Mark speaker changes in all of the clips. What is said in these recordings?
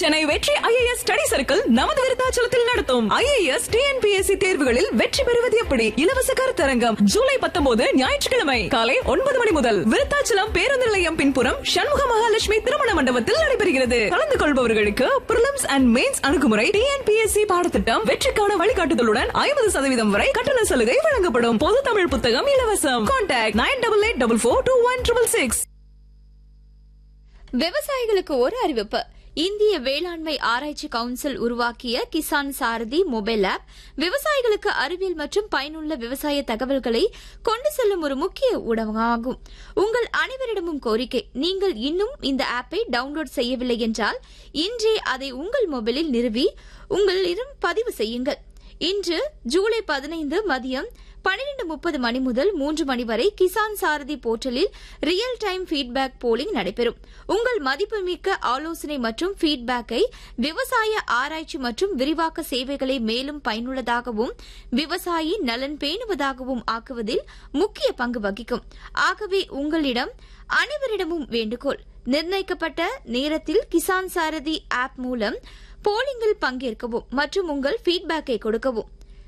Speaker 1: சென்னை வெற்றி IAS study circle நமது விருத்தாச்சலத்தில் நடத்தும் ஐஏஎஸ் டிஎன்பிஎஸ்சி தேர்வுகளில் வெற்றி பெறுவது எப்படி இலவச கருத்தரங்கம் ஜூலை பத்தொன்பது ஞாயிற்றுக்கிழமை காலை ஒன்பது மணி முதல் விருத்தாச்சலம் பேருந்து நிலையம் பின்புறம் சண்முக மகாலட்சுமி திருமண மண்டபத்தில் நடைபெறுகிறது கலந்து கொள்பவர்களுக்கு பிரிலிம்ஸ் அண்ட் மெயின்ஸ் அணுகுமுறை டிஎன்பிஎஸ்சி பாடத்திட்டம் வெற்றிக்கான வழிகாட்டுதலுடன் ஐம்பது சதவீதம் வரை கட்டண சலுகை வழங்கப்படும் பொது தமிழ் புத்தகம் இலவசம் contact nine double eight double four two one triple six
Speaker 2: விவசாயிகளுக்கு ஒரு அறிவிப்பு இந்திய வேளாண்மை ஆராய்ச்சி கவுன்சில் உருவாக்கிய கிசான் சாரதி மொபைல் ஆப் விவசாயிகளுக்கு அறிவியல் மற்றும் பயனுள்ள விவசாய தகவல்களை கொண்டு செல்லும் ஒரு முக்கிய ஊடகமாகும் உங்கள் அனைவரிடமும் கோரிக்கை நீங்கள் இன்னும் இந்த ஆப்பை டவுன்லோட் செய்யவில்லை என்றால் இன்றே அதை உங்கள் மொபைலில் நிறுவி உங்களிடம் பதிவு செய்யுங்கள் இன்று ஜூலை பதினைந்து மதியம் பனிரெண்டு முப்பது மணி முதல் மூன்று மணி வரை கிசான் சாரதி போர்ட்டலில் ரியல் டைம் ஃபீட்பேக் போலிங் நடைபெறும் உங்கள் மதிப்புமிக்க ஆலோசனை மற்றும் ஃபீட்பேக்கை விவசாய ஆராய்ச்சி மற்றும் விரிவாக்க சேவைகளை மேலும் பயனுள்ளதாகவும் விவசாயி நலன் பேணுவதாகவும் ஆக்குவதில் முக்கிய பங்கு வகிக்கும் ஆகவே உங்களிடம் அனைவரிடமும் வேண்டுகோள் நிர்ணயிக்கப்பட்ட நேரத்தில் கிசான் சாரதி ஆப் மூலம் போலிங்கில் பங்கேற்கவும் மற்றும் உங்கள் ஃபீட்பேக்கை கொடுக்கவும்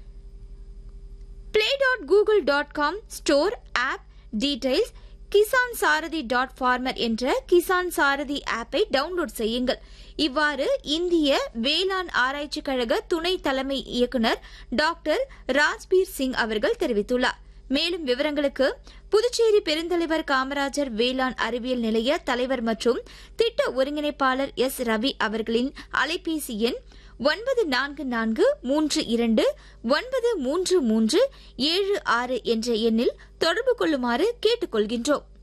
Speaker 2: play dot google dot com store app details Kisan Sarathi dot farmer என்ற கிசான் சாரதி ஆப்பை டவுன்லோட் செய்யுங்கள் இவ்வாறு இந்திய வேளாண் ஆராய்ச்சி கழக துணை தலைமை இயக்குநர் டாக்டர் ராஜ்பீர் சிங் அவர்கள் தெரிவித்துள்ளார் மேலும் விவரங்களுக்கு புதுச்சேரி பெருந்தலைவர் காமராஜர் வேளாண் அறிவியல் நிலைய தலைவர் மற்றும் திட்ட ஒருங்கிணைப்பாளர் எஸ் ரவி அவர்களின் அலைபேசி எண் ஒன்பது நான்கு நான்கு மூன்று இரண்டு ஒன்பது மூன்று மூன்று ஏழு ஆறு என்ற எண்ணில் தொடர்பு கொள்ளுமாறு கேட்டுக் கொள்கின்றோம்